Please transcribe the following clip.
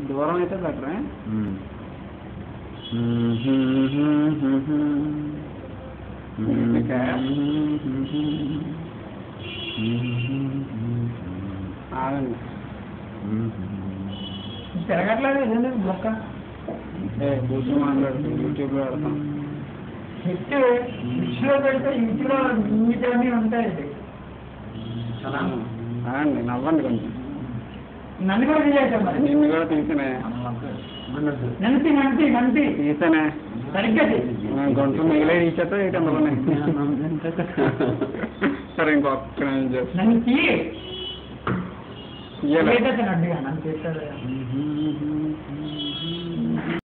దూరం అయితే బెటరే ఆగండి తిరగట్లేదు ఏదండి మొక్క ఏ కూర్చొని మాట్లాడుతూ యూట్యూబ్లో పెడతాం హిట్ హిట్లో పెడితే ఇంట్లో నీటన్నీ ఉంటాయి ఆగండి నవ్వండి కొంచెం నన్ను కూడా తీసేసాం మరి నిన్ను కూడా తీసినే నంతి నంతి నంతి తీసానే సరిగ్గా తీ. గొంతు మిగిలే తీసేస్తే ఇటు అందులోనే సరే ఇంకొక నిమిషం చేస్తా. నన్ను తీ ఇయ్యలే. ఏదైతే నడ్డుగా నన్ను చేస్తాడు